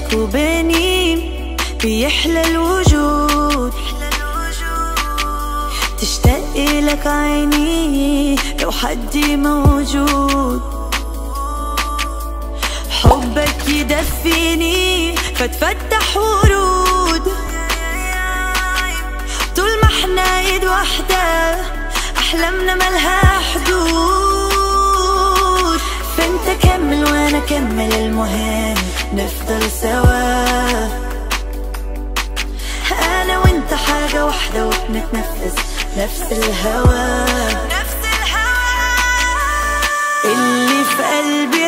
بينك وبيني بيحلى الوجود تشتاق لك عيني لو حدي موجود حبك يدفيني فتفتح ورود طول ما احنا ايد واحدة احلامنا ملها حدود فانت كمل وانا كمل المهم نفضل سوا انا وانت حاجة واحدة وبنتنفس نفس الهوا نفس الهوا اللي في قلبي